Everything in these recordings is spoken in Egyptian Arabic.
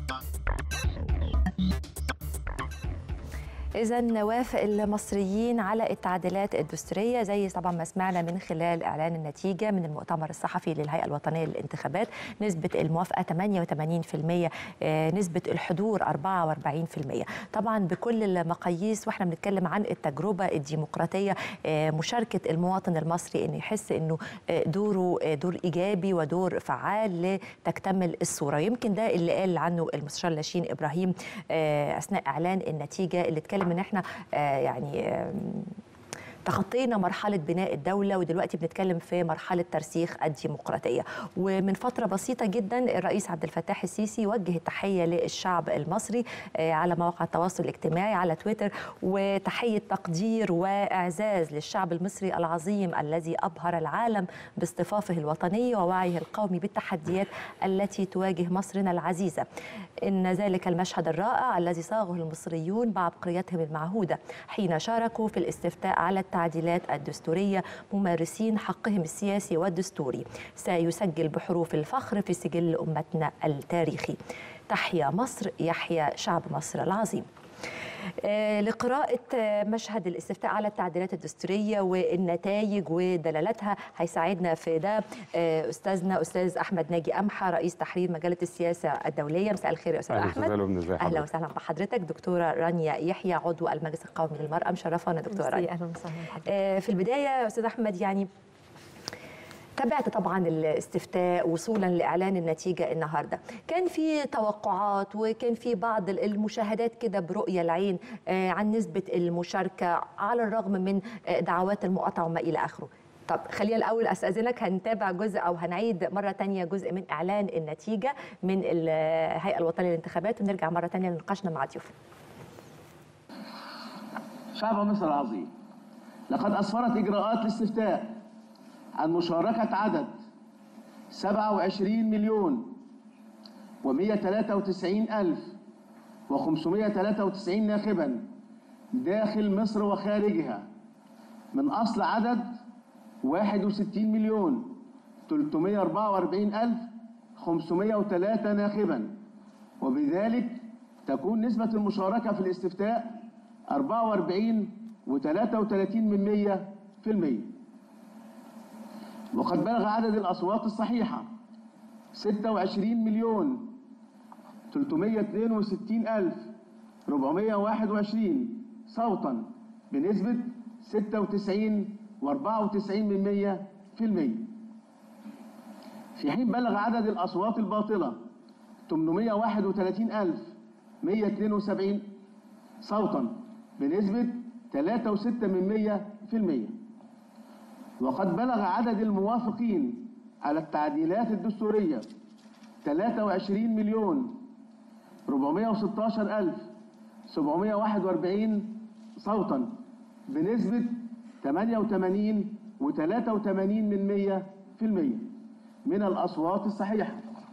إذا وافق المصريين على التعديلات الدستورية زي طبعا ما سمعنا من خلال إعلان النتيجة من المؤتمر الصحفي للهيئة الوطنية للانتخابات نسبة الموافقة 88% آه، نسبة الحضور 44% طبعا بكل المقاييس واحنا بنتكلم عن التجربة الديمقراطية آه، مشاركة المواطن المصري إنه يحس إنه آه، دوره آه، دور إيجابي ودور فعال لتكتمل الصورة يمكن ده اللي قال عنه المستشار لاشين إبراهيم آه، أثناء إعلان النتيجة اللي اتكلم ان احنا آه، يعني آم، تخطينا مرحلة بناء الدولة ودلوقتي بنتكلم في مرحلة ترسيخ الديمقراطية ومن فترة بسيطة جدا الرئيس عبد الفتاح السيسي وجه التحية للشعب المصري آه، على مواقع التواصل الاجتماعي على تويتر وتحية تقدير وإعزاز للشعب المصري العظيم الذي أبهر العالم باصطفافه الوطني ووعيه القومي بالتحديات التي تواجه مصرنا العزيزة إن ذلك المشهد الرائع الذي صاغه المصريون بعبقريتهم المعهودة حين شاركوا في الاستفتاء على التعديلات الدستورية ممارسين حقهم السياسي والدستوري سيسجل بحروف الفخر في سجل أمتنا التاريخي تحيا مصر يحيا شعب مصر العظيم آه، لقراءة آه، مشهد الاستفتاء على التعديلات الدستورية والنتائج ودلالاتها هيساعدنا في ده آه، أستاذنا أستاذ أحمد ناجي أمحى رئيس تحرير مجلة السياسة الدولية مساء الخير يا أستاذ اهلا أحمد استاذ لبنى ازي أهلا حضرتك وسهلا بحضرتك دكتورة رانيا يحيى عضو المجلس القومي للمرأة مشرفانا دكتورة رانيا اهلا وسهلا بحضرتك آه، في البداية يا أستاذ أحمد يعني تابعت طبعا الاستفتاء وصولا لاعلان النتيجه النهارده كان في توقعات وكان في بعض المشاهدات كده برؤيه العين آه، عن نسبه المشاركه على الرغم من آه، دعوات المقاطعه وما الى اخره طب خلينا الاول استاذنك هنتابع جزء او هنعيد مره تانية جزء من اعلان النتيجه من الهيئه الوطنيه للانتخابات ونرجع مره تانية لنقاشنا مع ضيوفنا شعب مصر العظيم لقد أسفرت إجراءات الاستفتاء عن مشاركة عدد 27 مليون و193 ألف و593 ناخبا داخل مصر وخارجها من أصل عدد 61 مليون 344 ألف 503 ناخبا وبذلك تكون نسبة المشاركة في الاستفتاء 44 و33 من 100 في المية وقد بلغ عدد الأصوات الصحيحة 26 مليون 362 ألف 421 صوتا بنسبة 96 و94 من 100 في المية في حين بلغ عدد الأصوات الباطلة 831 ألف 172 صوتا بنسبة 3.6 من 100 في المية وقد بلغ عدد الموافقين على التعديلات الدستورية 23 مليون 416 ألف 741 صوتا بنسبة 88 و83 من 100 في المية من الأصوات الصحيحة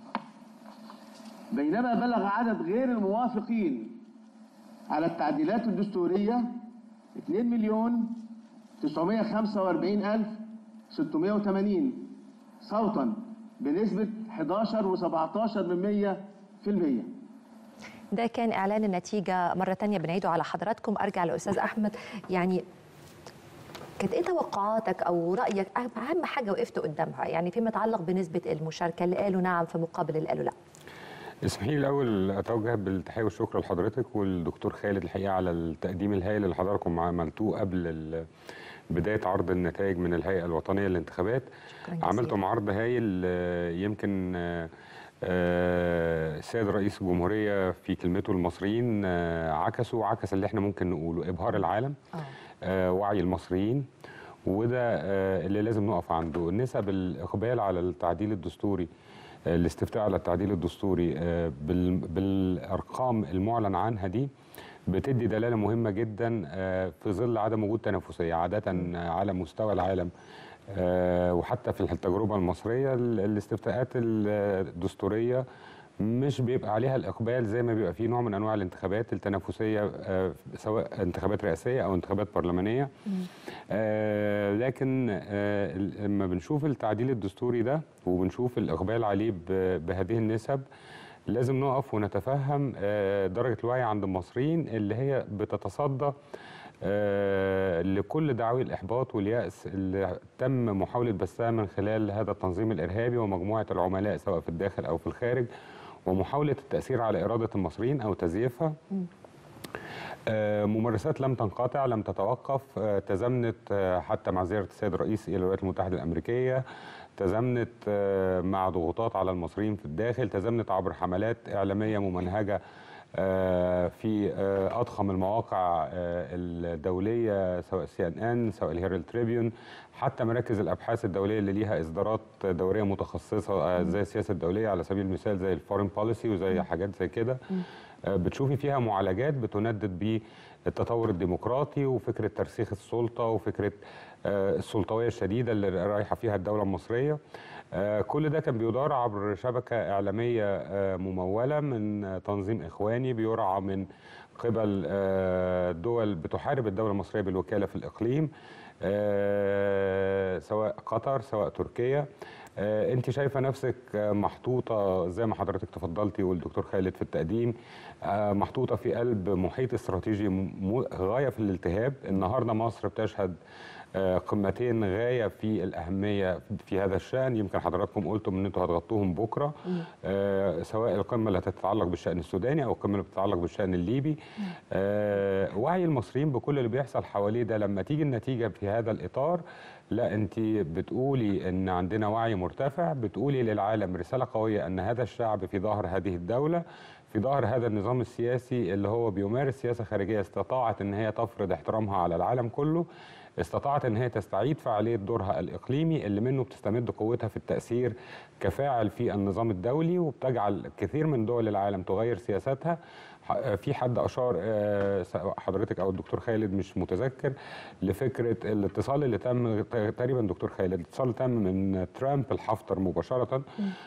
بينما بلغ عدد غير الموافقين على التعديلات الدستورية 2 مليون 945 ألف 680 صوتا بنسبة 11 و17 من 100 في المية ده كان اعلان النتيجه مره تانية بنعيده على حضراتكم ارجع لاستاذ احمد يعني كانت ايه توقعاتك او رايك اهم حاجه وقفت قدامها يعني فيما يتعلق بنسبه المشاركه اللي قالوا نعم في مقابل اللي قالوا لا اسمحي لي الاول اتوجه بالتحيه والشكر لحضرتك والدكتور خالد الحقيقه على التقديم الهائل اللي حضراتكم عملتوه قبل ال- بدايه عرض النتائج من الهيئه الوطنيه للانتخابات جزيلا. عملتم عرض هايل آه، يمكن آه، آه، السيد رئيس الجمهوريه في كلمته المصريين آه، عكسوا عكس اللي احنا ممكن نقوله ابهار العالم اه آه، وعي المصريين وده آه، اللي لازم نقف عنده نسب الإقبال على التعديل الدستوري آه، الاستفتاء على التعديل الدستوري آه، بال- بالأرقام المعلن عنها دي بتدي دلالة مهمة جدا آه، في ظل عدم وجود تنافسية عادة آه، على مستوى العالم آه، وحتى في التجربة المصرية ال- الاستفتاءات الدستورية مش بيبقى عليها الإقبال زي ما بيبقى فيه نوع من أنواع الانتخابات التنافسية آه، سواء انتخابات رئاسية أو انتخابات برلمانية آه، لكن آه، ال- لما بنشوف التعديل الدستوري ده وبنشوف الإقبال عليه ب- بهذه النسب لازم نقف ونتفهم آه، درجه الوعي عند المصريين اللي هي بتتصدى آه، لكل دعاوي الاحباط والياس اللي تم محاوله بثها من خلال هذا التنظيم الارهابي ومجموعه العملاء سواء في الداخل او في الخارج ومحاوله التاثير على اراده المصريين او تزييفها آه، ممارسات لم تنقطع لم تتوقف آه، تزامنت آه، حتى مع زيارة السيد الرئيس إلى الولايات المتحدة الأمريكية تزامنت آه، مع ضغوطات على المصريين في الداخل تزامنت عبر حملات إعلامية ممنهجة آه، في آه، أضخم المواقع آه، الدولية سواء سي ان ان سواء الهيرالد تريبيون حتى مراكز الأبحاث الدولية اللي ليها إصدارات دورية متخصصة آه، زي السياسة الدولية على سبيل المثال زي الفورين بوليسي وزي حاجات زي كده آه، بتشوفي فيها معالجات بتندد بالتطور الديمقراطي وفكره ترسيخ السلطه وفكره آه، السلطويه الشديده اللي رايحه فيها الدوله المصريه آه، كل ده كان بيدار عبر شبكه اعلاميه آه، مموله من آه، تنظيم اخواني بيرعى من قبل آه، دول بتحارب الدوله المصريه بالوكاله في الاقليم آه، سواء قطر سواء تركيا آه، انت شايفه نفسك آه، محطوطه زي ما حضرتك تفضلتي والدكتور خالد في التقديم آه، محطوطه في قلب محيط استراتيجي م- م- غايه في الالتهاب النهارده مصر بتشهد آه، قمتين غايه في الاهميه في هذا الشان يمكن حضراتكم قلتم ان انتوا هتغطوهم بكره آه، سواء القمه اللي هتتعلق بالشان السوداني او القمه اللي بتتعلق بالشان الليبي آه، وعي المصريين بكل اللي بيحصل حواليه ده لما تيجي النتيجه في هذا الاطار لا انت بتقولي ان عندنا وعي مرتفع بتقولي للعالم رساله قويه ان هذا الشعب في ظهر هذه الدوله في ظهر هذا النظام السياسي اللي هو بيمارس سياسه خارجيه استطاعت ان هي تفرض احترامها على العالم كله استطاعت ان هي تستعيد فعاليه دورها الاقليمي اللي منه بتستمد قوتها في التاثير كفاعل في النظام الدولي وبتجعل كثير من دول العالم تغير سياساتها ح- في حد اشار آه، سواء حضرتك او الدكتور خالد مش متذكر لفكره الاتصال اللي تم تقريبا دكتور خالد الاتصال تم من ترامب لحفتر مباشره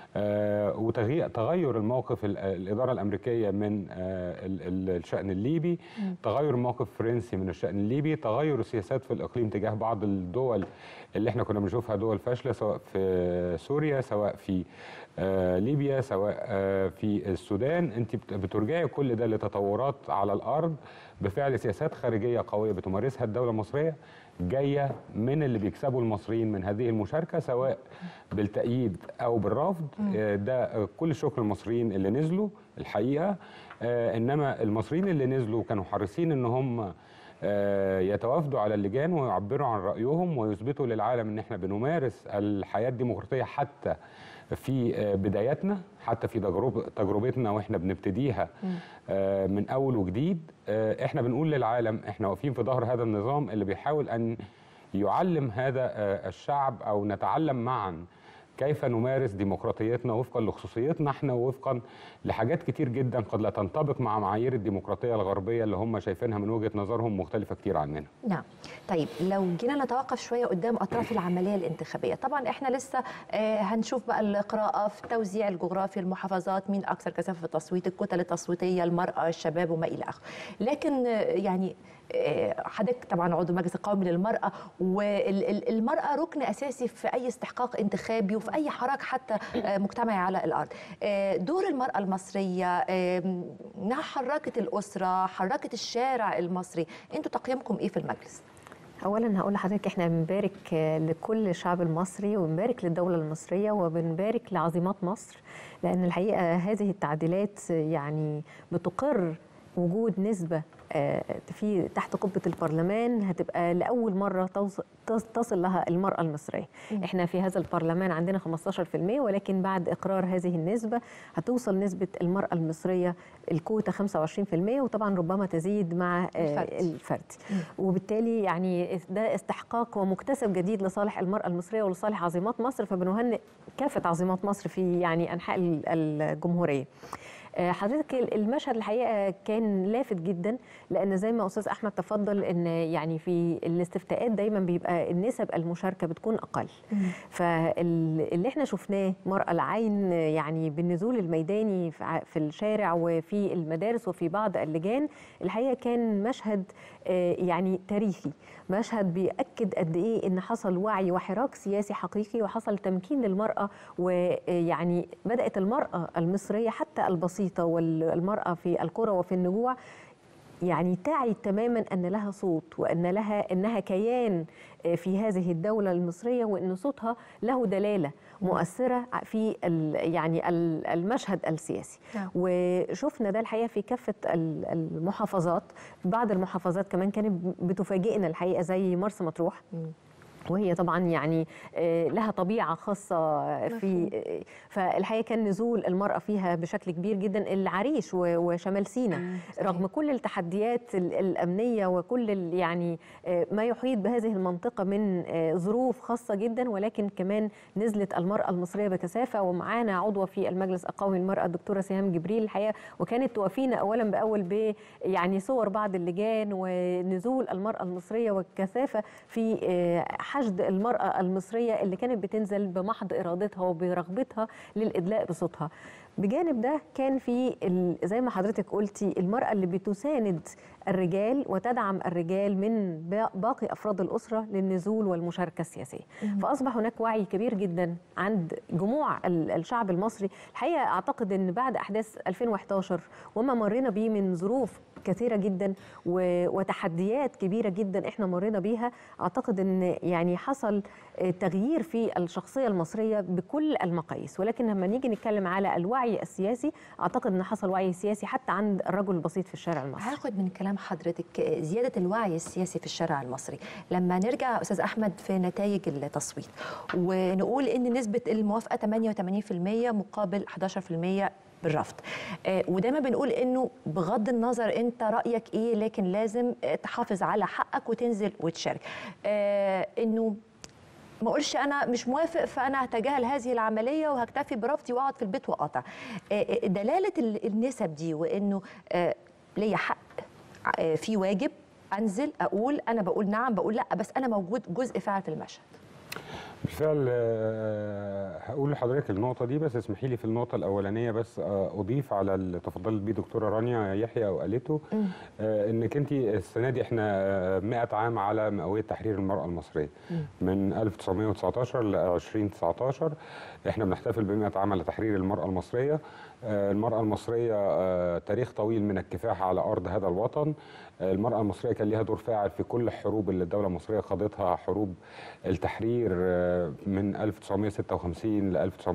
آه، وتغيير تغير الموقف ال- الاداره الامريكيه من آه، ال- ال- الشان الليبي تغير الموقف الفرنسي من الشان الليبي تغير السياسات في الاقليم تجاه بعض الدول اللي احنا كنا بنشوفها دول فاشله سواء في سوريا سواء في آه، ليبيا سواء آه، في السودان انت بت- بترجعي كل ده لتطورات على الارض بفعل سياسات خارجيه قويه بتمارسها الدوله المصريه جايه من اللي بيكسبوا المصريين من هذه المشاركه سواء بالتأييد او بالرفض آه، ده آه، كل الشكر للمصريين اللي نزلوا الحقيقه آه، انما المصريين اللي نزلوا كانوا حريصين ان هم آه، يتوافدوا على اللجان ويعبروا عن رأيهم ويثبتوا للعالم ان احنا بنمارس الحياة الديمقراطية حتى في آه، بداياتنا حتى في تجربة تجربتنا واحنا بنبتديها آه، من اول وجديد آه، احنا بنقول للعالم احنا واقفين في ظهر هذا النظام اللي بيحاول ان يعلم هذا آه، الشعب او نتعلم معا كيف نمارس ديمقراطيتنا وفقا لخصوصيتنا احنا ووفقا لحاجات كتير جدا قد لا تنطبق مع معايير الديمقراطيه الغربيه اللي هم شايفينها من وجهه نظرهم مختلفه كتير عننا. نعم طيب لو جينا نتوقف شويه قدام اطراف العمليه الانتخابيه طبعا احنا لسه آه، هنشوف بقى القراءه في التوزيع الجغرافي المحافظات مين اكثر كثافه في التصويت الكتل التصويتيه المراه الشباب وما الى اخره لكن آه، يعني آه، حضرتك طبعا عضو المجلس القومي للمراه والمراه ركن اساسي في اي استحقاق انتخابي وفي اي حراك حتى آه، مجتمعي على الارض آه، دور المراه المصريه آه، انها حركت الاسره حركت الشارع المصري انتوا تقييمكم ايه في المجلس اولا هقول لحضرتك احنا بنبارك آه، لكل الشعب المصري وبنبارك للدوله المصريه وبنبارك لعظيمات مصر لان الحقيقه هذه التعديلات آه، يعني بتقر وجود نسبه آه، في تحت قبه البرلمان هتبقى لاول مره توص- تص- تصل لها المراه المصريه احنا في هذا البرلمان عندنا 15% ولكن بعد اقرار هذه النسبه هتوصل نسبه المراه المصريه الكوتا 25% وطبعا ربما تزيد مع آه، الفرد. الفرد وبالتالي يعني ده استحقاق ومكتسب جديد لصالح المرأة المصرية ولصالح عظيمات مصر فبنهنئ كافة عظيمات مصر في يعني أنحاء ال- الجمهورية آه، حضرتك ال- المشهد الحقيقه كان لافت جدا لان زي ما استاذ احمد تفضل ان يعني في الاستفتاءات دايما بيبقى النسب المشاركه بتكون اقل فاللي احنا شفناه مرأى العين يعني بالنزول الميداني في ع- في الشارع وفي المدارس وفي بعض اللجان الحقيقه كان مشهد آه، يعني تاريخي مشهد بيأكد قد ايه ان حصل وعي وحراك سياسي حقيقي وحصل تمكين للمرأة ويعني بدأت المرأة المصرية حتى البسيطة والمرأة في القرى وفي النجوع يعني تعي تماما ان لها صوت وان لها انها كيان في هذه الدوله المصريه وان صوتها له دلاله مؤثره في ال- يعني ال- المشهد السياسي نعم. وشفنا ده الحقيقه في كافه ال- المحافظات بعض المحافظات كمان كانت بتفاجئنا الحقيقه زي مرسى مطروح وهي طبعا يعني آه، لها طبيعه خاصه في آه، فالحقيقه كان نزول المراه فيها بشكل كبير جدا العريش و- وشمال سيناء رغم كل التحديات ال- الامنيه وكل ال- يعني آه، ما يحيط بهذه المنطقه من آه، ظروف خاصه جدا ولكن كمان نزلت المراه المصريه بكثافه ومعانا عضوه في المجلس القومي للمراه الدكتوره سهام جبريل الحقيقه وكانت توافينا اولا باول ب يعني صور بعض اللجان ونزول المراه المصريه والكثافه في آه، حشد المراه المصريه اللي كانت بتنزل بمحض ارادتها وبرغبتها للادلاء بصوتها بجانب ده كان في ال- زي ما حضرتك قلتي المرأة اللي بتساند الرجال وتدعم الرجال من با- باقي أفراد الأسرة للنزول والمشاركة السياسية فأصبح هناك وعي كبير جدا عند جموع ال- الشعب المصري الحقيقة أعتقد أن بعد أحداث 2011 وما مرينا بيه من ظروف كثيرة جدا و- وتحديات كبيرة جدا احنا مرينا بيها اعتقد ان يعني حصل آه، تغيير في الشخصية المصرية بكل المقاييس ولكن لما نيجي نتكلم على الوعي السياسي اعتقد ان حصل وعي سياسي حتى عند الرجل البسيط في الشارع المصري هاخد من كلام حضرتك زيادة الوعي السياسي في الشارع المصري لما نرجع أستاذ أحمد في نتائج التصويت ونقول إن نسبة الموافقة 88% مقابل 11% بالرفض آه، ودايما بنقول انه بغض النظر انت رايك ايه لكن لازم آه، تحافظ على حقك وتنزل وتشارك آه، انه ما اقولش انا مش موافق فانا هتجاهل هذه العمليه وهكتفي برفضي واقعد في البيت واقاطع آه، آه، دلاله ال- النسب دي وانه آه، ليا حق آه، في واجب انزل اقول انا بقول نعم بقول لا بس انا موجود جزء فعل في المشهد بالفعل آه، هقول لحضرتك النقطة دي بس اسمحي لي في النقطة الأولانية بس آه، أضيف على اللي تفضلت بيه دكتورة رانيا يحيى وقالته آه، إنك أنت السنة دي إحنا آه، 100 عام على مئوية تحرير المرأة المصرية من 1919 ل 2019 إحنا بنحتفل ب 100 عام على تحرير المرأة المصرية آه، المرأة المصرية آه، تاريخ طويل من الكفاح على أرض هذا الوطن آه، المرأة المصرية كان ليها دور فاعل في كل الحروب اللي الدولة المصرية خاضتها حروب التحرير آه، من 1956 ل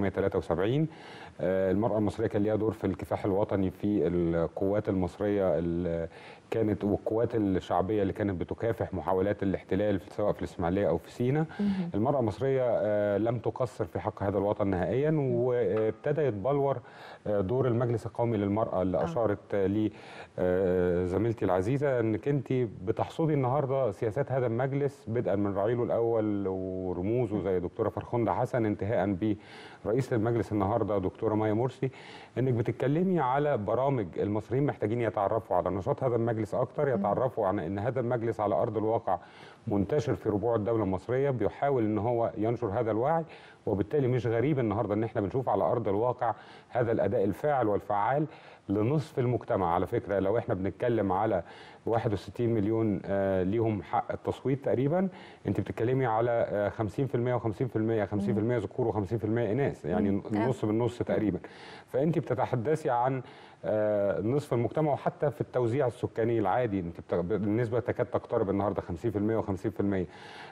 1973 آه، المرأة المصرية كان ليها دور في الكفاح الوطني في القوات المصرية اللي كانت والقوات الشعبية اللي كانت بتكافح محاولات الاحتلال في- سواء في الإسماعيلية أو في سيناء المرأة المصرية آه، لم تقصر في حق هذا الوطن نهائيا وابتدى يتبلور آه، دور المجلس القومي للمرأة اللي أشارت آه، ليه آه، زميلتي العزيزة أنك أنت بتحصدي النهاردة سياسات هذا المجلس بدءا من رعيله الأول ورموزه زي دكتورة فرخندة حسن انتهاء برئيس المجلس النهاردة دكتورة مايا مرسي أنك بتتكلمي على برامج المصريين محتاجين يتعرفوا على نشاط هذا المجلس أكتر يتعرفوا عن أن هذا المجلس على أرض الواقع منتشر في ربوع الدولة المصرية بيحاول أن هو ينشر هذا الوعي وبالتالي مش غريب النهارده ان احنا بنشوف على ارض الواقع هذا الاداء الفاعل والفعال لنصف المجتمع على فكره لو احنا بنتكلم على 61 مليون آه، ليهم حق التصويت تقريبا انت بتتكلمي على آه، 50% و50% 50% ذكور و50% اناث يعني نص بالنص تقريبا فانت بتتحدثي عن آه، نصف المجتمع وحتى في التوزيع السكاني العادي انت بت- النسبه تكاد تقترب النهارده 50% و50%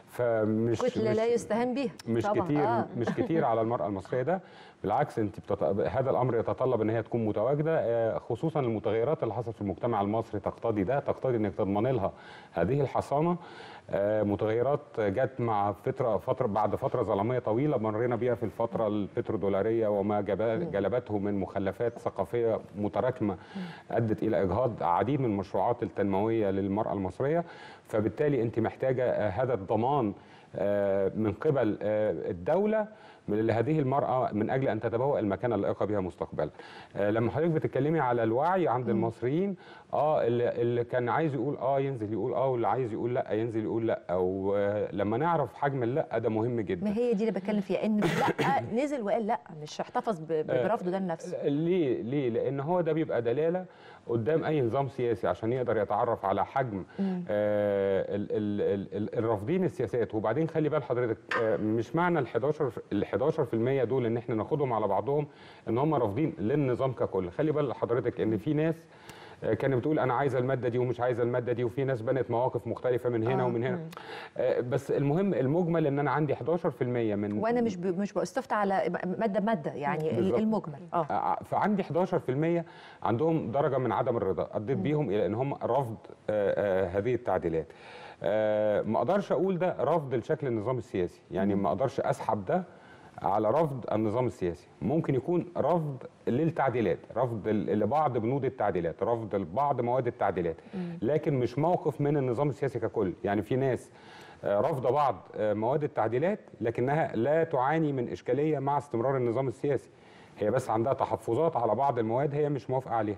فمش كتله لا مش- يستهان بها مش طبعاً. كتير آه. مش كتير على المرأة المصرية ده بالعكس انت بتط... هذا الامر يتطلب ان هي تكون متواجده آه، خصوصا المتغيرات اللي حصلت في المجتمع المصري تقتضي ده تقتضي انك تضمن لها هذه الحصانه آه، متغيرات جت مع فتره فتره بعد فتره ظلاميه طويله مرينا بيها في الفتره البترودولاريه وما جب- جلبته من مخلفات ثقافيه متراكمه ادت الى اجهاض عديد من المشروعات التنمويه للمراه المصريه فبالتالي انت محتاجه آه، هذا الضمان آه، من قبل آه، الدوله من لهذه المراه من اجل ان تتبوأ المكانه اللائقه بها مستقبلا آه، لما حضرتك بتتكلمي على الوعي عند المصريين اه اللي, اللي كان عايز يقول اه ينزل يقول اه واللي عايز يقول لا ينزل يقول لا او آه، لما نعرف حجم اللا ده مهم جدا ما هي دي اللي بتكلم فيها ان لا نزل وقال لا مش احتفظ ب- ب- برفضه ده لنفسه ليه ليه لان هو ده بيبقى دلاله قدام اي نظام سياسي عشان يقدر يتعرف على حجم آه ال ال ال ال الرافضين السياسات وبعدين خلي بال حضرتك آه مش معنى ال 11 ال 11% دول ان احنا ناخدهم على بعضهم ان هم رافضين للنظام ككل خلي بال حضرتك ان في ناس آه، كانت بتقول انا عايزه الماده دي ومش عايزه الماده دي وفي ناس بنت مواقف مختلفه من هنا آه، ومن هنا آه، بس المهم المجمل ان انا عندي 11% من وانا مش ب... مش بستفتى على ماده ماده يعني ال- بالظبط. المجمل اه آه، فعندي 11% عندهم درجه من عدم الرضا اديت بيهم الى ان هم رفض آه، آه، هذه التعديلات آه، ما اقدرش اقول ده رفض لشكل النظام السياسي يعني ما اقدرش اسحب ده على رفض النظام السياسي ممكن يكون رفض للتعديلات رفض ل- لبعض بنود التعديلات رفض لبعض مواد التعديلات لكن مش موقف من النظام السياسي ككل يعني في ناس آه، رافضه بعض آه، مواد التعديلات لكنها لا تعاني من اشكاليه مع استمرار النظام السياسي هي بس عندها تحفظات على بعض المواد هي مش موافقه عليها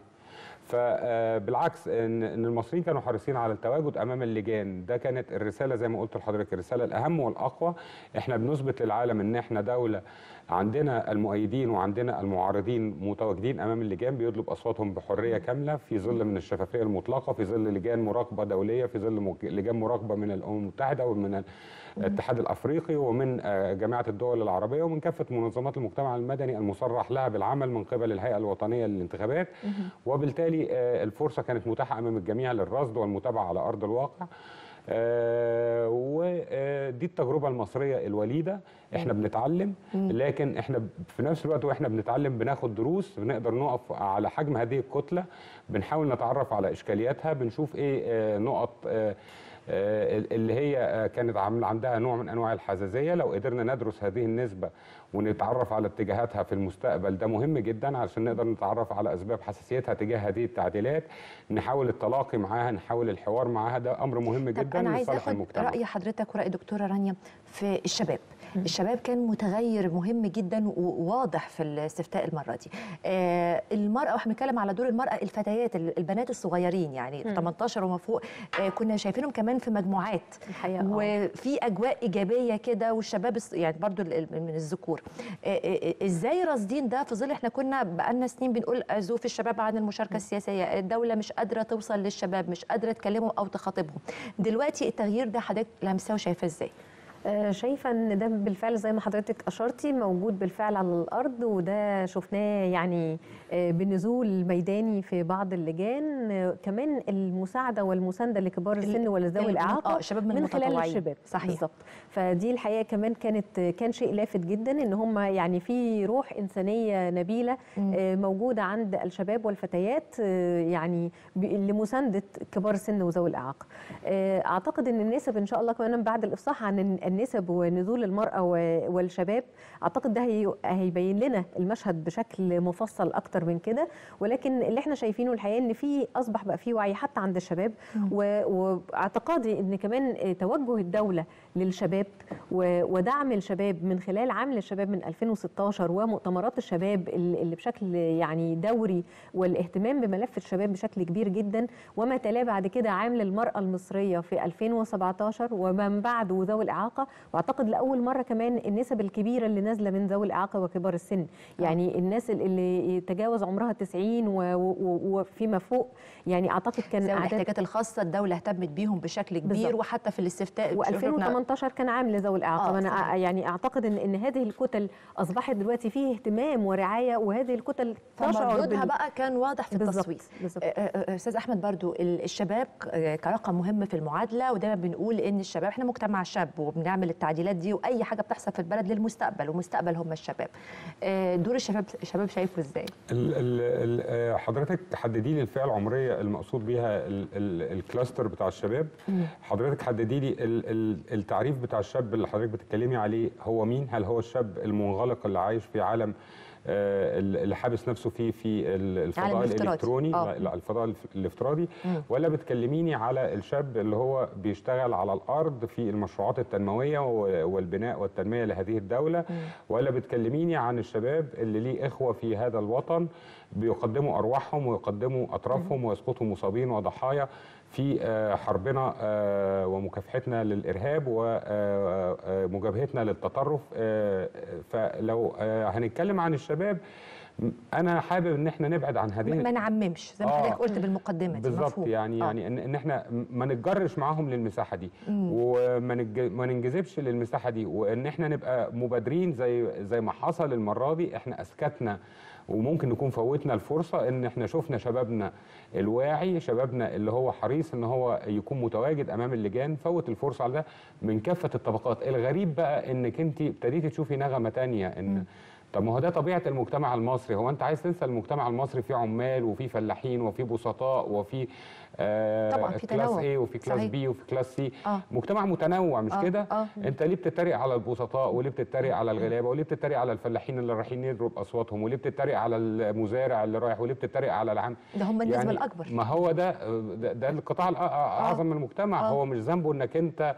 فبالعكس ان ان المصريين كانوا حريصين على التواجد امام اللجان ده كانت الرساله زي ما قلت لحضرتك الرساله الاهم والاقوى احنا بنثبت للعالم ان احنا دوله عندنا المؤيدين وعندنا المعارضين متواجدين امام اللجان بيطلب اصواتهم بحريه كامله في ظل من الشفافيه المطلقه في ظل لجان مراقبه دوليه في ظل مج- لجان مراقبه من الامم المتحده ومن الاتحاد الافريقي ومن آه، جامعه الدول العربيه ومن كافه منظمات المجتمع المدني المصرح لها بالعمل من قبل الهيئه الوطنيه للانتخابات وبالتالي آه، الفرصه كانت متاحه امام الجميع للرصد والمتابعه على ارض الواقع آه، ودي التجربه المصريه الوليده احنا بنتعلم لكن احنا في نفس الوقت واحنا بنتعلم بناخد دروس بنقدر نقف على حجم هذه الكتله بنحاول نتعرف على اشكالياتها بنشوف ايه آه، نقط آه، آه، اللي هي آه، كانت عامله عندها نوع من انواع الحساسيه لو قدرنا ندرس هذه النسبه ونتعرف على اتجاهاتها في المستقبل ده مهم جدا علشان نقدر نتعرف على اسباب حساسيتها تجاه هذه التعديلات نحاول التلاقي معاها نحاول الحوار معاها ده امر مهم طب جدا انا عايز لصالح اخد المجتمع راي حضرتك وراي دكتوره رانيا في الشباب الشباب كان متغير مهم جدا وواضح في الاستفتاء المره دي آه المراه واحنا بنتكلم على دور المراه الفتيات ال- البنات الصغيرين يعني 18 وما فوق آه كنا شايفينهم كمان في مجموعات الحقيقة آه. وفي اجواء ايجابيه كده والشباب الص- يعني برضو ال- ال- من الذكور آه، آه، آه، ازاي راصدين ده في ظل احنا كنا بقالنا سنين بنقول عزوف الشباب عن المشاركه السياسيه الدوله مش قادره توصل للشباب مش قادره تكلمهم او تخاطبهم دلوقتي التغيير ده حضرتك لمساه وشايفاه ازاي آه، شايفه ان ده بالفعل زي ما حضرتك اشرتي موجود بالفعل على الارض وده شفناه يعني آه، بنزول ميداني في بعض اللجان آه، كمان المساعده والمسانده لكبار السن وذوي ال- الاعاقه آه، شباب من من خلال المتطوعين. الشباب صحيح. بالظبط فدي الحقيقه كمان كانت كان شيء لافت جدا ان هم يعني في روح انسانيه نبيله آه، موجوده عند الشباب والفتيات آه، يعني ب- لمسانده كبار السن وذوي الاعاقه آه، اعتقد ان النسب ان شاء الله كمان بعد الافصاح عن الن- النسب ونزول المراه و- والشباب اعتقد ده هي- هيبين لنا المشهد بشكل مفصل اكتر من كده ولكن اللي احنا شايفينه الحقيقه ان في اصبح بقى في وعي حتى عند الشباب و- واعتقادي ان كمان آه، توجه الدوله للشباب و- ودعم الشباب من خلال عامل الشباب من 2016 ومؤتمرات الشباب اللي اللي بشكل يعني دوري والاهتمام بملف الشباب بشكل كبير جدا وما تلاه بعد كده عامل المرأة المصرية في 2017 ومن بعد وذوي الإعاقة واعتقد لأول مرة كمان النسب الكبيرة اللي نازلة من ذوي الإعاقة وكبار السن يعني الناس اللي تجاوز عمرها 90 و- و- وفيما فوق يعني أعتقد كان ذوي أعداد الاحتياجات الخاصه الدوله اهتمت بيهم بشكل كبير بالظبط. وحتى في الاستفتاء شفنا- و2018 كان عام لذوي الاعاقه آه، آه انا صحيح. أ- يعني اعتقد ان ان هذه الكتل اصبحت دلوقتي فيه اهتمام ورعايه وهذه الكتل تشعر فمردودها بال- بقى كان واضح في بالظبط، التصويت بالظبط. آه، آه، استاذ احمد برضو ال- الشباب ك- كرقم مهم في المعادله ودايما بنقول ان الشباب احنا مجتمع شاب وبنعمل التعديلات دي واي حاجه بتحصل في البلد للمستقبل ومستقبل هم الشباب آه، دور الشباب الشباب شايفه ازاي ال ال ال آه، حضرتك حددي لي الفئه العمريه المقصود بيها ال ال الكلاستر بتاع الشباب حضرتك حددي لي ال ال التعريف بتاع الشاب اللي حضرتك بتتكلمي عليه هو مين هل هو الشاب المنغلق اللي عايش في عالم آه، اللي حابس نفسه فيه في ال- الفضاء الافتراضي. الالكتروني آه. لا، الفضاء الف- الافتراضي ولا بتكلميني على الشاب اللي هو بيشتغل على الارض في المشروعات التنمويه و- والبناء والتنميه لهذه الدوله ولا بتكلميني عن الشباب اللي ليه اخوه في هذا الوطن بيقدموا ارواحهم ويقدموا اطرافهم ويسقطوا مصابين وضحايا في آه، حربنا آه، ومكافحتنا للارهاب ومجابهتنا للتطرف آه، فلو آه، هنتكلم عن الشباب م- انا حابب ان احنا نبعد عن هذه ما نعممش زي ما آه. حضرتك قلت بالمقدمه دي بالظبط مفهوم. يعني آه. يعني ان ان احنا ما نتجرش معاهم للمساحه دي وما نج- ما ننجذبش للمساحه دي وان احنا نبقى مبادرين زي زي ما حصل المره دي احنا اسكتنا وممكن نكون فوتنا الفرصه ان احنا شفنا شبابنا الواعي شبابنا اللي هو حريص ان هو يكون متواجد امام اللجان فوت الفرصه على ده من كافه الطبقات الغريب بقى انك انت ابتديتي تشوفي نغمه تانية ان طب ما هو ده طبيعه المجتمع المصري هو انت عايز تنسى المجتمع المصري فيه عمال وفيه فلاحين وفيه بسطاء وفيه آه طبعاً في كلاس تنوع. A وفي كلاس صحيح. B وفي كلاس C آه. مجتمع متنوع مش آه، كده آه. انت ليه بتتريق على البسطاء وليه بتتريق على الغلابه وليه بتتريق على الفلاحين اللي رايحين يضرب اصواتهم وليه بتتريق على المزارع اللي رايح وليه بتتريق على العام ده هم النسبة الأكبر. ما هو ده ده, ده القطاع الأ- اعظم من المجتمع آه. هو مش ذنبه انك انت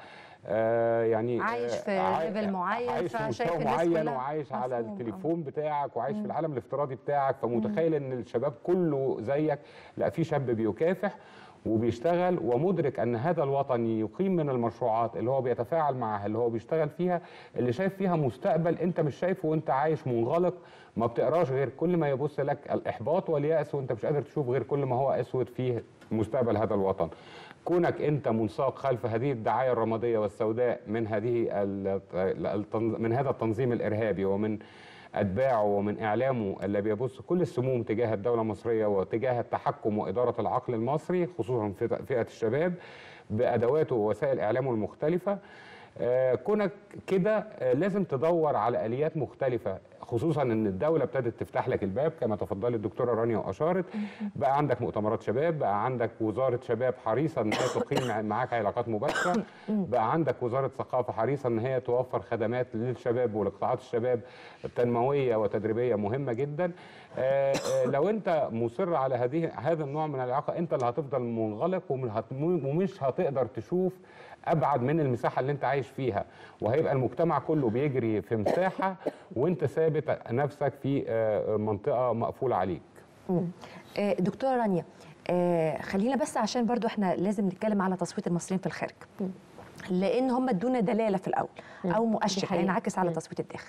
آه يعني عايش في آه، عاي- ليفل معين، عايش في فشايف مستوى الناس معين كلها. وعايش على مفهوم، آه. التليفون بتاعك وعايش في العالم الافتراضي بتاعك فمتخيل ان الشباب كله زيك لا في شاب بيكافح وبيشتغل ومدرك ان هذا الوطن يقيم من المشروعات اللي هو بيتفاعل معها اللي هو بيشتغل فيها اللي شايف فيها مستقبل انت مش شايفه وانت عايش منغلق ما بتقراش غير كل ما يبص لك الاحباط والياس وانت مش قادر تشوف غير كل ما هو اسود فيه مستقبل هذا الوطن كونك انت منساق خلف هذه الدعايه الرماديه والسوداء من هذه ال- التنظ- من هذا التنظيم الارهابي ومن اتباعه ومن اعلامه اللي بيبص كل السموم تجاه الدوله المصريه وتجاه التحكم واداره العقل المصري خصوصا في فئه الشباب بادواته ووسائل اعلامه المختلفه آه، كونك كده آه، لازم تدور على اليات مختلفه خصوصا ان الدوله ابتدت تفتح لك الباب كما تفضلت الدكتوره رانيا واشارت بقى عندك مؤتمرات شباب بقى عندك وزاره شباب حريصه ان هي تقيم مع- معاك علاقات مباشره بقى عندك وزاره ثقافه حريصه ان هي توفر خدمات للشباب ولقطاعات الشباب تنمويه وتدريبيه مهمه جدا آه، آه، لو انت مصر على هذه هذا النوع من العلاقه انت اللي هتفضل منغلق ومن هت- ومش هتقدر تشوف ابعد من المساحه اللي انت عايش فيها وهيبقى المجتمع كله بيجري في مساحه وانت ثابت نفسك في آه، منطقه مقفوله عليك آه، دكتوره رانيا آه، خلينا بس عشان برضو احنا لازم نتكلم على تصويت المصريين في الخارج لان هم ادونا دلاله في الاول او دي مؤشر حقيقة. هينعكس على مم. تصويت الداخل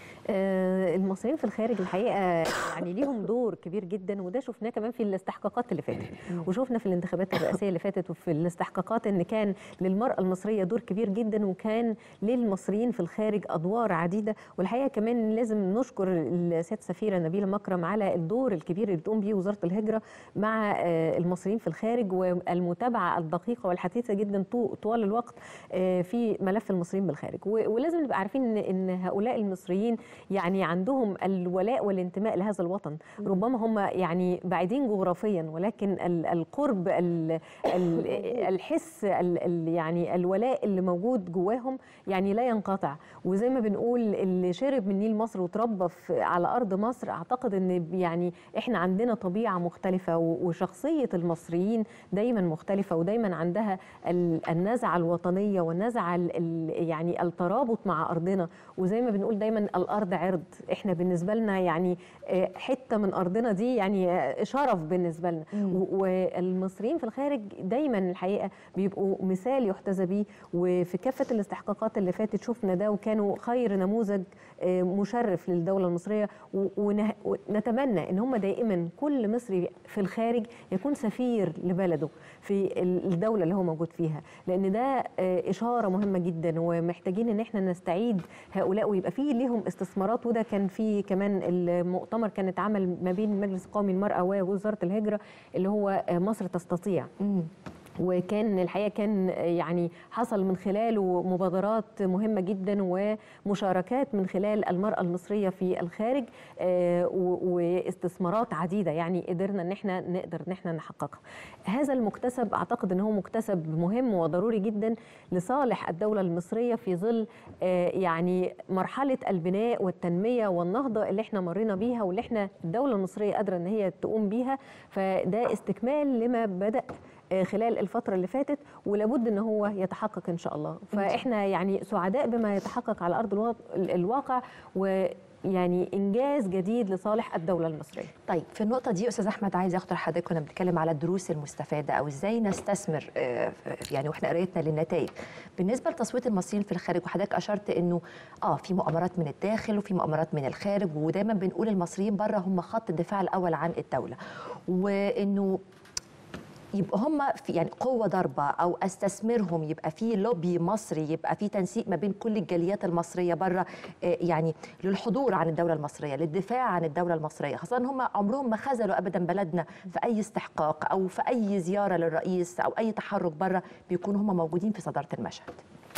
آه، المصريين في الخارج الحقيقه يعني ليهم دور كبير جدا وده شفناه كمان في الاستحقاقات اللي فاتت وشفنا في الانتخابات الرئاسيه اللي فاتت وفي الاستحقاقات ان كان للمراه المصريه دور كبير جدا وكان للمصريين في الخارج ادوار عديده والحقيقه كمان لازم نشكر السياده السفيره نبيله مكرم على الدور الكبير اللي بتقوم بيه وزاره الهجره مع آه، المصريين في الخارج والمتابعه الدقيقه والحثيثه جدا طو- طوال الوقت آه، في ملف المصريين بالخارج و- ولازم نبقى عارفين ان ان هؤلاء المصريين يعني عندهم الولاء والانتماء لهذا الوطن ربما هم يعني بعيدين جغرافيا ولكن ال- القرب ال- ال- الحس ال- ال- يعني الولاء اللي موجود جواهم يعني لا ينقطع وزي ما بنقول اللي شرب من نيل مصر وتربى في- على ارض مصر اعتقد ان يعني احنا عندنا طبيعه مختلفه و- وشخصيه المصريين دايما مختلفه ودايما عندها ال- النزعه الوطنيه والنزعه ال- ال- يعني الترابط مع ارضنا وزي ما بنقول دايما الارض عرض احنا بالنسبه لنا يعني آه، حته من ارضنا دي يعني آه، شرف بالنسبه لنا و- والمصريين في الخارج دايما الحقيقه بيبقوا مثال يحتذى بيه وفي كافه الاستحقاقات اللي فاتت شفنا ده وكانوا خير نموذج آه، مشرف للدوله المصريه و- ونه- ونتمنى ان هم دائما كل مصري في الخارج يكون سفير لبلده في ال- الدوله اللي هو موجود فيها لان ده آه، اشاره مهمه جدا ومحتاجين ان احنا نستعيد هؤلاء ويبقى فيه ليهم استثمارات وده كان في كمان المؤتمر كان اتعمل ما بين المجلس القومي للمراه ووزاره الهجره اللي هو آه، مصر تستطيع وكان الحقيقه كان يعني حصل من خلاله مبادرات مهمه جدا ومشاركات من خلال المراه المصريه في الخارج آه، و- واستثمارات عديده يعني قدرنا ان احنا نقدر ان احنا نحققها. هذا المكتسب اعتقد ان هو مكتسب مهم وضروري جدا لصالح الدوله المصريه في ظل آه، يعني مرحله البناء والتنميه والنهضه اللي احنا مرينا بيها واللي احنا الدوله المصريه قادره ان هي تقوم بيها فده استكمال لما بدا آه، خلال الفترة اللي فاتت ولابد ان هو يتحقق ان شاء الله فاحنا يعني سعداء بما يتحقق على ارض الوا- الواقع ويعني انجاز جديد لصالح الدولة المصرية طيب في النقطة دي أستاذ أحمد عايز أخد حضرتك كنا بنتكلم على الدروس المستفادة أو إزاي نستثمر آه، في- يعني وإحنا قريتنا للنتائج بالنسبة لتصويت المصريين في الخارج وحضرتك أشرت إنه آه في مؤامرات من الداخل وفي مؤامرات من الخارج ودايما بنقول المصريين بره هم خط الدفاع الأول عن الدولة وإنه يبقى هم في يعني قوه ضربه او استثمرهم يبقى في لوبي مصري يبقى في تنسيق ما بين كل الجاليات المصريه بره آه، يعني للحضور عن الدوله المصريه للدفاع عن الدوله المصريه خاصه ان هم عمرهم ما خذلوا ابدا بلدنا في اي استحقاق او في اي زياره للرئيس او اي تحرك بره بيكونوا هم موجودين في صداره المشهد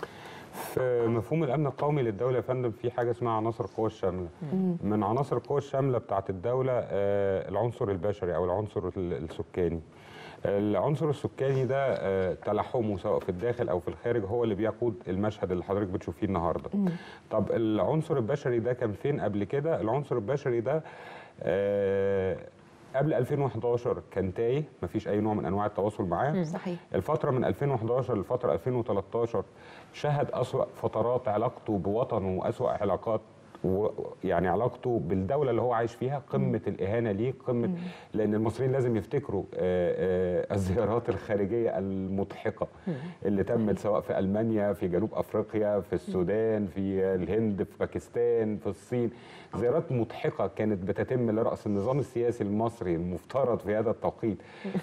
في مفهوم الامن القومي للدوله يا فندم في حاجه اسمها عناصر القوى الشامله من عناصر القوى الشامله بتاعت الدوله آه، العنصر البشري او العنصر ال- السكاني العنصر السكاني ده آه، تلاحمه سواء في الداخل او في الخارج هو اللي بيقود المشهد اللي حضرتك بتشوفيه النهارده طب العنصر البشري ده كان فين قبل كده العنصر البشري ده آه، قبل 2011 كان تايه مفيش اي نوع من انواع التواصل معاه صحيح الفترة من 2011 لفترة 2013 شهد أسوأ فترات علاقته بوطنه وأسوأ علاقات و- يعني علاقته بالدولة اللي هو عايش فيها قمة الإهانة ليه قمة لأن المصريين لازم يفتكروا آه، آه، الزيارات الخارجية المضحكة اللي تمت سواء في ألمانيا في جنوب أفريقيا في السودان في الهند في باكستان في الصين زيارات مضحكة كانت بتتم لرأس النظام السياسي المصري المفترض في هذا التوقيت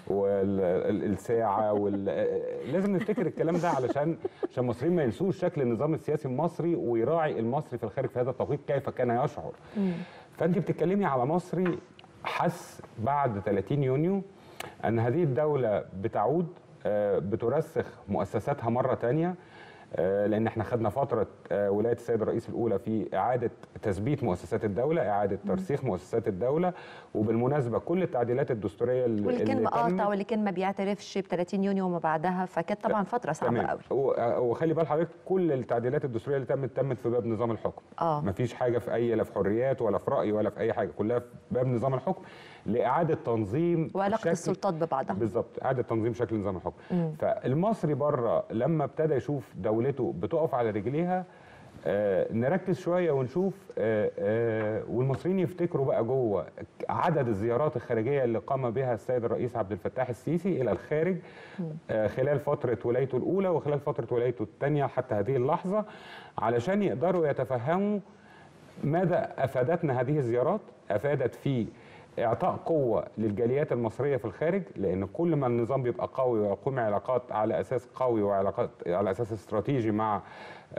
والساعة وال... لازم نفتكر الكلام ده علشان عشان المصريين ما ينسوش شكل النظام السياسي المصري ويراعي المصري في الخارج في هذا التوقيت كيف كان يشعر فأنت بتتكلمي على مصري حس بعد 30 يونيو أن هذه الدولة بتعود آه، بترسخ مؤسساتها مرة تانية آه، لان احنا خدنا فتره آه، ولايه السيد الرئيس الاولى في اعاده تثبيت مؤسسات الدوله اعاده ترسيخ مؤسسات الدوله وبالمناسبه كل التعديلات الدستوريه اللي واللي كان اللي مقاطع تمت- واللي كان ما بيعترفش ب 30 يونيو وما بعدها فكانت طبعا فتره صعبه تمام قوي و- وخلي بال حضرتك كل التعديلات الدستوريه اللي تمت تمت في باب نظام الحكم آه. مفيش حاجه في اي لا في حريات ولا في راي ولا في اي حاجه كلها في باب نظام الحكم لاعاده تنظيم وعلاقه شكل- السلطات ببعضها بالظبط اعاده تنظيم شكل نظام الحكم فالمصري بره لما ابتدى يشوف دولته بتقف على رجليها آه نركز شويه ونشوف آه آه والمصريين يفتكروا بقى جوه عدد الزيارات الخارجيه اللي قام بها السيد الرئيس عبد الفتاح السيسي الى الخارج آه خلال فتره ولايته الاولى وخلال فتره ولايته الثانيه حتى هذه اللحظه علشان يقدروا يتفهموا ماذا افادتنا هذه الزيارات؟ افادت في اعطاء قوه للجاليات المصريه في الخارج لان كل ما النظام بيبقى قوي ويقوم علاقات على اساس قوي وعلاقات على اساس استراتيجي مع آه،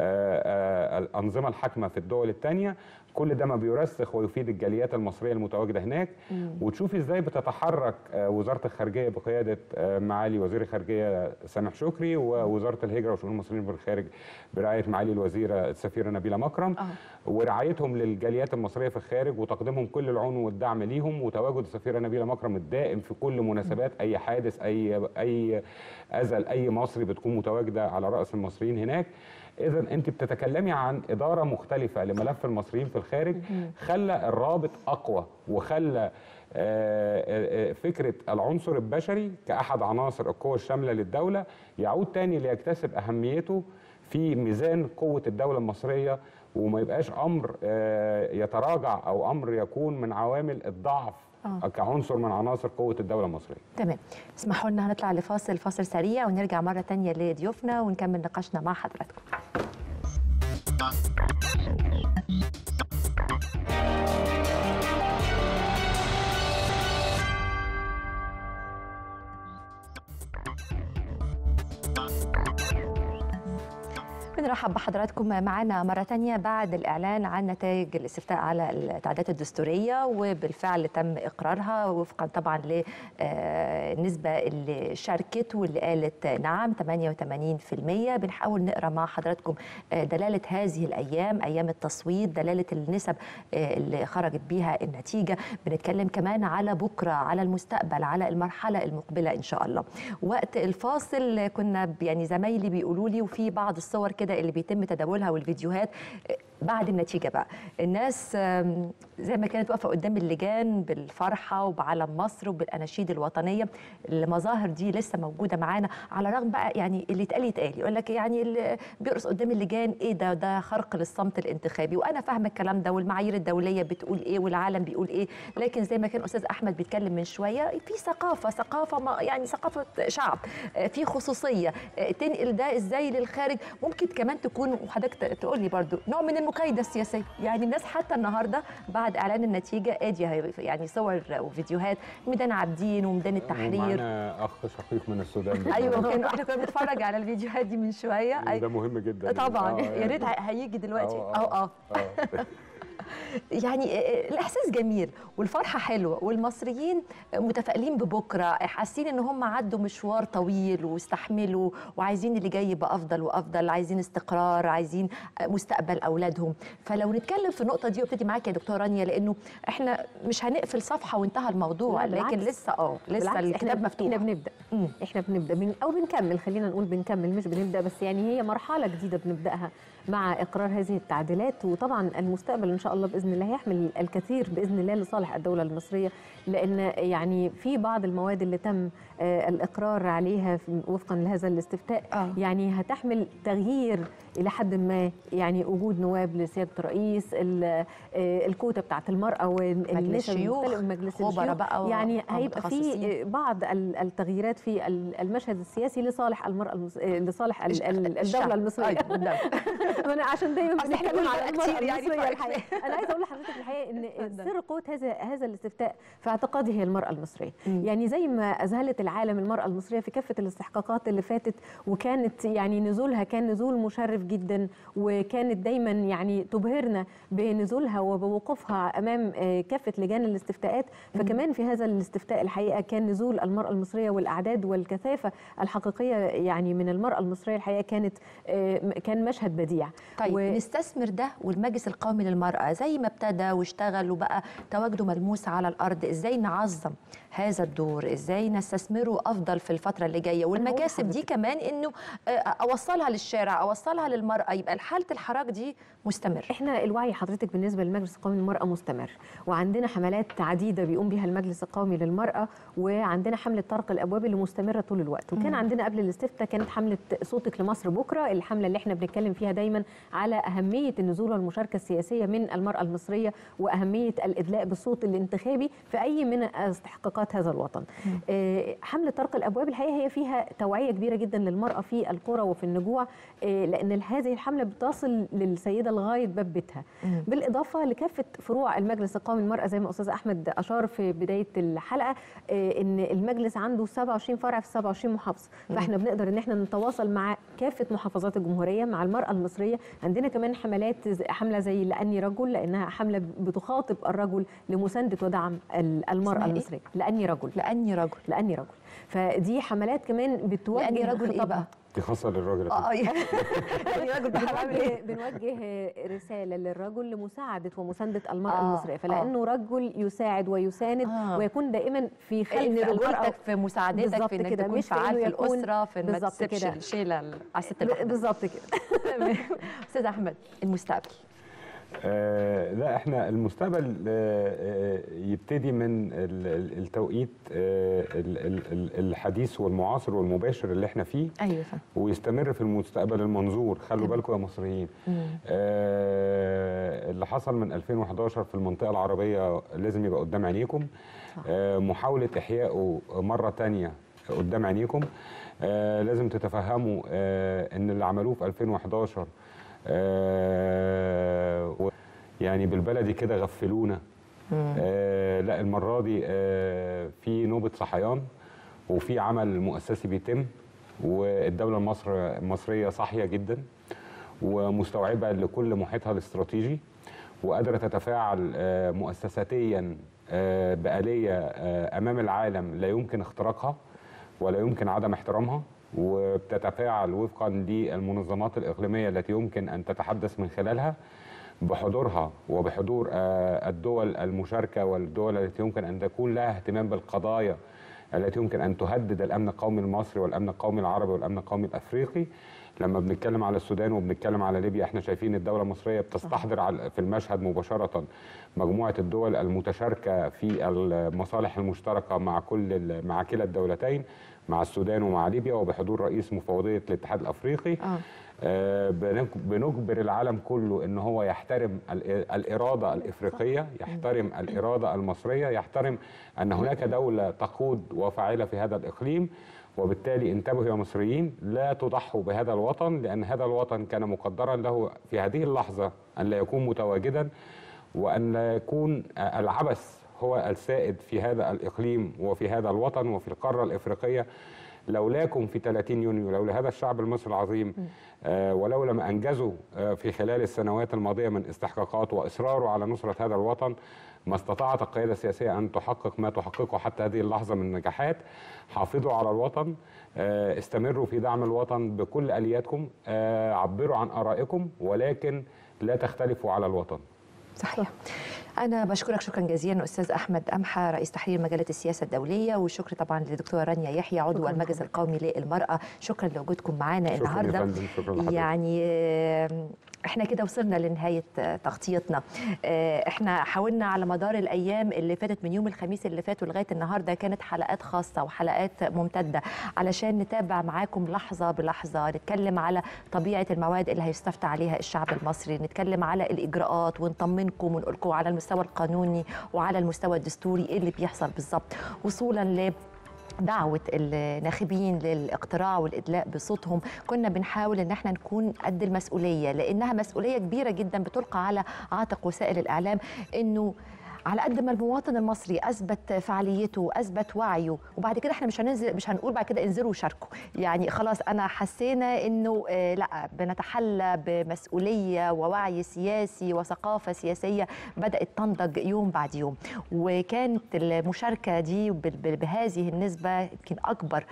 آه، الانظمه الحاكمه في الدول الثانيه كل ده ما بيرسخ ويفيد الجاليات المصريه المتواجده هناك وتشوفي ازاي بتتحرك آه، وزاره الخارجيه بقياده آه، معالي وزير الخارجيه سامح شكري ووزاره الهجره وشؤون المصريين بالخارج برعايه معالي الوزيره السفيره نبيله مكرم آه. ورعايتهم للجاليات المصريه في الخارج وتقديمهم كل العون والدعم ليهم وتواجد السفيره نبيله مكرم الدائم في كل مناسبات اي حادث اي اي اذى لاي مصري بتكون متواجده على راس المصريين هناك اذا انت بتتكلمي عن اداره مختلفه لملف المصريين في الخارج خلى الرابط اقوى وخلى آه، آه، آه، فكره العنصر البشري كاحد عناصر القوى الشامله للدوله يعود تاني ليكتسب اهميته في ميزان قوه الدوله المصريه وما يبقاش امر آه، يتراجع او امر يكون من عوامل الضعف آه. كعنصر من عناصر قوه الدوله المصريه تمام اسمحوا لنا هنطلع لفاصل فاصل سريع ونرجع مره تانية لضيوفنا ونكمل نقاشنا مع حضراتكم بنرحب بحضراتكم معنا مرة تانية بعد الإعلان عن نتائج الاستفتاء على التعديلات الدستورية وبالفعل تم إقرارها وفقا طبعا للنسبة اللي شاركت واللي قالت نعم 88% بنحاول نقرأ مع حضراتكم دلالة هذه الأيام أيام التصويت دلالة النسب اللي خرجت بيها النتيجة بنتكلم كمان على بكرة على المستقبل على المرحلة المقبلة إن شاء الله وقت الفاصل كنا يعني زمايلي بيقولوا لي وفي بعض الصور كده اللي بيتم تداولها والفيديوهات بعد النتيجة بقى الناس زي ما كانت واقفة قدام اللجان بالفرحة وبعلم مصر وبالأناشيد الوطنية المظاهر دي لسه موجودة معانا على الرغم بقى يعني اللي اتقال يتقال يقول لك يعني اللي بيرقص قدام اللجان ايه ده ده خرق للصمت الانتخابي وانا فاهمه الكلام ده والمعايير الدوليه بتقول ايه والعالم بيقول ايه لكن زي ما كان استاذ احمد بيتكلم من شويه في ثقافه ثقافه ما يعني ثقافه شعب في خصوصيه تنقل ده ازاي للخارج ممكن كمان تكون وحضرتك تقول لي برضو نوع من المكايده السياسيه يعني الناس حتى النهارده بعد اعلان النتيجه ادي يعني صور وفيديوهات ميدان عابدين وميدان التحرير ومعنا اخ شقيق من السودان ايوه كان احنا كنا بنتفرج على الفيديوهات دي من شويه ده مهم جدا طبعا يا ريت هيجي دلوقتي اه اه يعني الاحساس جميل والفرحه حلوه والمصريين متفائلين ببكره حاسين ان هم عدوا مشوار طويل واستحملوا وعايزين اللي جاي يبقى افضل وافضل عايزين استقرار عايزين مستقبل اولادهم فلو نتكلم في النقطه دي وابتدي معاك يا دكتوره رانيا لانه احنا مش هنقفل صفحه وانتهى الموضوع لكن لسه اه لسه الكتاب مفتوح احنا بنبدا مم. احنا بنبدا من او بنكمل خلينا نقول بنكمل مش بنبدا بس يعني هي مرحله جديده بنبداها مع اقرار هذه التعديلات وطبعا المستقبل ان شاء الله باذن الله هيحمل الكثير باذن الله لصالح الدوله المصريه لان يعني في بعض المواد اللي تم الاقرار عليها وفقا لهذا الاستفتاء آه. يعني هتحمل تغيير الى حد ما يعني وجود نواب لسياده الرئيس الكوتا بتاعت المراه والناس الشيوخ مجلس الشيوخ بقى يعني هيبقى في بعض التغييرات في المشهد السياسي لصالح المراه المس... لصالح الدوله المصريه انا عشان دايما بنتكلم على المراه المصريه الحقيقه انا عايزه اقول لحضرتك الحقيقه ان سر قوه هذا هذا الاستفتاء في اعتقادي هي المراه المصريه م. يعني زي ما اذهلت العالم المراه المصريه في كافه الاستحقاقات اللي فاتت وكانت يعني نزولها كان نزول مشرف جدا وكانت دايما يعني تبهرنا بنزولها وبوقوفها امام كافه لجان الاستفتاءات فكمان في هذا الاستفتاء الحقيقه كان نزول المراه المصريه والاعداد والكثافه الحقيقيه يعني من المراه المصريه الحقيقه كانت كان مشهد بديع طيب و... نستثمر ده والمجلس القومي للمراه زي ما ابتدى واشتغل وبقى تواجده ملموس على الارض ازاي نعظم هذا الدور ازاي نستثمره افضل في الفتره اللي جايه والمكاسب دي كمان انه اوصلها للشارع اوصلها للمراه يبقى حاله الحراك دي مستمر احنا الوعي حضرتك بالنسبه للمجلس القومي للمراه مستمر وعندنا حملات عديده بيقوم بها المجلس القومي للمراه وعندنا حمله طرق الابواب اللي مستمره طول الوقت وكان عندنا قبل الاستفتاء كانت حمله صوتك لمصر بكره الحمله اللي احنا بنتكلم فيها دايما على اهميه النزول والمشاركه السياسيه من المراه المصريه واهميه الادلاء بالصوت الانتخابي في اي من استحقاقات هذا الوطن آه حمله طرق الابواب الحقيقه هي فيها توعيه كبيره جدا للمراه في القرى وفي النجوع آه لان هذه الحمله بتصل للسيده لغايه باب بيتها بالاضافه لكافه فروع المجلس القومي للمراه زي ما استاذ احمد اشار في بدايه الحلقه آه ان المجلس عنده 27 فرع في 27 محافظه فاحنا بنقدر ان احنا نتواصل مع كافه محافظات الجمهوريه مع المراه المصريه عندنا كمان حملات حمله زي لاني رجل لانها حمله بتخاطب الرجل لمسانده ودعم المراه المصريه إيه؟ لاني رجل لاني رجل لاني رجل فدي حملات كمان بتوجه لاني رجل ايه بقى دي خاصه للراجل اه يعني راجل بنوجه بنوجه رساله للرجل لمساعده ومسانده المراه آه المصريه فلانه آه رجل يساعد ويساند آه ويكون دائما في خلف ان رجولتك في مساعدتك في انك تكون فعال في الاسره في انك ما تسيبش الشيله على الست بالظبط كده استاذ احمد المستقبل آه لا احنا المستقبل آه يبتدي من التوقيت آه الحديث والمعاصر والمباشر اللي احنا فيه ايوه ويستمر في المستقبل المنظور خلوا بالكم يا مصريين اللي حصل من 2011 في المنطقه العربيه لازم يبقى قدام عينيكم محاوله احيائه مره تانية قدام عينيكم لازم تتفهموا ان اللي عملوه في 2011 آه يعني بالبلدي كده غفلونا آه لا المره دي آه في نوبه صحيان وفي عمل مؤسسي بيتم والدوله المصر المصريه صاحيه جدا ومستوعبه لكل محيطها الاستراتيجي وقادره تتفاعل آه، مؤسساتيا آه، بآليه آه، امام العالم لا يمكن اختراقها ولا يمكن عدم احترامها وبتتفاعل وفقا للمنظمات الاقليميه التي يمكن ان تتحدث من خلالها بحضورها وبحضور آه، الدول المشاركه والدول التي يمكن ان تكون لها اهتمام بالقضايا التي يمكن ان تهدد الامن القومي المصري والامن القومي العربي والامن القومي الافريقي لما بنتكلم على السودان وبنتكلم على ليبيا احنا شايفين الدوله المصريه بتستحضر على- في المشهد مباشره مجموعه الدول المتشاركه في المصالح المشتركه مع كل ال- مع كلا الدولتين مع السودان ومع ليبيا وبحضور رئيس مفوضيه الاتحاد الافريقي آه. آه، بنك- بنجبر العالم كله ان هو يحترم ال- الاراده الافريقيه يحترم الاراده المصريه يحترم ان هناك دوله تقود وفاعله في هذا الاقليم وبالتالي انتبهوا يا مصريين لا تضحوا بهذا الوطن لان هذا الوطن كان مقدرا له في هذه اللحظه ان لا يكون متواجدا وان لا يكون آه، العبث هو السائد في هذا الاقليم وفي هذا الوطن وفي القاره الافريقيه لولاكم في 30 يونيو لولا هذا الشعب المصري العظيم آه، ولولا ما انجزوا آه، في خلال السنوات الماضيه من استحقاقات واصراره على نصره هذا الوطن ما استطاعت القياده السياسيه ان تحقق ما تحققه حتى هذه اللحظه من نجاحات حافظوا على الوطن آه، استمروا في دعم الوطن بكل الياتكم آه، عبروا عن ارائكم ولكن لا تختلفوا على الوطن صحيح أنا بشكرك شكرا جزيلا أستاذ أحمد أمحى رئيس تحرير مجلة السياسة الدولية والشكر طبعا للدكتورة رانيا يحيى عضو شكراً المجلس القومي للمرأة شكرا لوجودكم معنا شكراً يا النهاردة فندم، شكراً لحضرتك. يعني آه، احنا كده وصلنا لنهاية آه، تغطيتنا آه، احنا حاولنا على مدار الأيام اللي فاتت من يوم الخميس اللي فات ولغاية النهاردة كانت حلقات خاصة وحلقات ممتدة علشان نتابع معاكم لحظة بلحظة نتكلم على طبيعة المواد اللي هيستفتى عليها الشعب المصري نتكلم على الإجراءات ونطمنكم ونقول لكم على المستوى القانوني وعلى المستوى الدستوري ايه اللي بيحصل بالظبط وصولا ل دعوة الناخبين للاقتراع والإدلاء بصوتهم كنا بنحاول ان احنا نكون قد المسؤولية لأنها مسؤولية كبيرة جدا بتلقى على عاتق وسائل الإعلام انه على قد ما المواطن المصري اثبت فعاليته واثبت وعيه وبعد كده احنا مش هننزل مش هنقول بعد كده انزلوا وشاركوا يعني خلاص انا حسينا انه آه لا بنتحلى بمسؤوليه ووعي سياسي وثقافه سياسيه بدات تنضج يوم بعد يوم وكانت المشاركه دي بال- بال- بهذه النسبه يمكن اكبر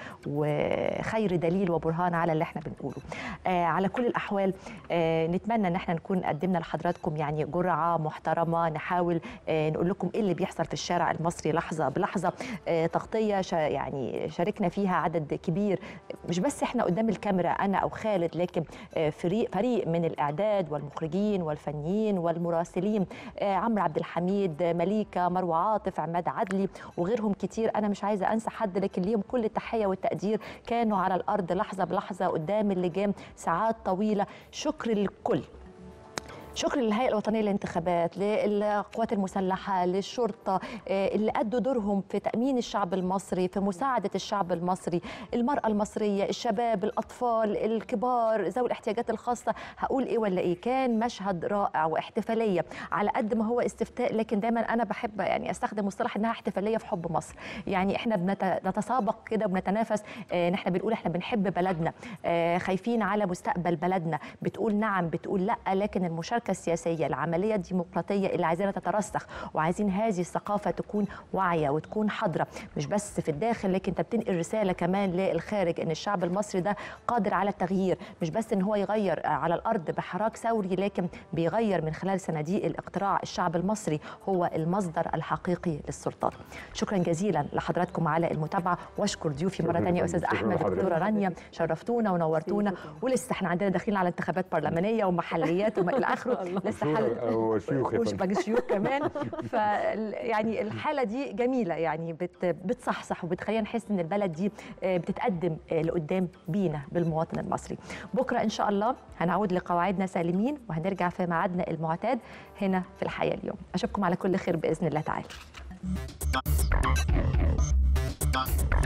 وخير دليل وبرهان على اللي احنا بنقوله آه على كل الاحوال آه نتمنى ان احنا نكون قدمنا لحضراتكم يعني جرعه محترمه نحاول آه نقول لكم ايه اللي بيحصل في الشارع المصري لحظه بلحظه آه تغطيه شا يعني شاركنا فيها عدد كبير مش بس احنا قدام الكاميرا انا او خالد لكن آه فريق فريق من الاعداد والمخرجين والفنيين والمراسلين آه عمرو عبد الحميد آه، مليكه مروه عاطف عماد عدلي وغيرهم كتير انا مش عايزه انسى حد لكن ليهم كل التحيه والتقدير كانوا على الارض لحظه بلحظه قدام اللجان ساعات طويله شكر للكل شكر للهيئة الوطنية للانتخابات للقوات المسلحة للشرطة آه، اللي أدوا دورهم في تأمين الشعب المصري في مساعدة الشعب المصري المرأة المصرية الشباب الأطفال الكبار ذوي الاحتياجات الخاصة هقول إيه ولا إيه كان مشهد رائع واحتفالية على قد ما هو استفتاء لكن دايما أنا بحب يعني أستخدم مصطلح إنها احتفالية في حب مصر يعني إحنا بنت- بنتسابق كده وبنتنافس آه، إن إحنا بنقول إحنا بنحب بلدنا آه، خايفين على مستقبل بلدنا بتقول نعم بتقول لا لكن المشاركه السياسيه العمليه الديمقراطيه اللي عايزينها تترسخ وعايزين هذه الثقافه تكون واعيه وتكون حاضره مش بس في الداخل لكن انت بتنقل رساله كمان للخارج ان الشعب المصري ده قادر على التغيير مش بس ان هو يغير على الارض بحراك ثوري لكن بيغير من خلال صناديق الاقتراع الشعب المصري هو المصدر الحقيقي للسلطات شكرا جزيلا لحضراتكم على المتابعه واشكر ضيوفي مره شكراً ثانيه يا استاذ فندم. شكراً احمد لحضرتك. دكتوره رانيا شرفتونا ونورتونا ولسه احنا عندنا داخلين على انتخابات برلمانيه ومحليات وما الى اخره لسه حل وشيوخ يا وش فندم. باقي شيوخ كمان ف يعني الحاله دي جميله يعني بت بتصحصح وبتخلينا نحس ان البلد دي آه، بتتقدم آه، لقدام بينا بالمواطن المصري بكره ان شاء الله هنعود لقواعدنا سالمين وهنرجع في ميعادنا المعتاد هنا في الحياه اليوم اشوفكم على كل خير باذن الله تعالى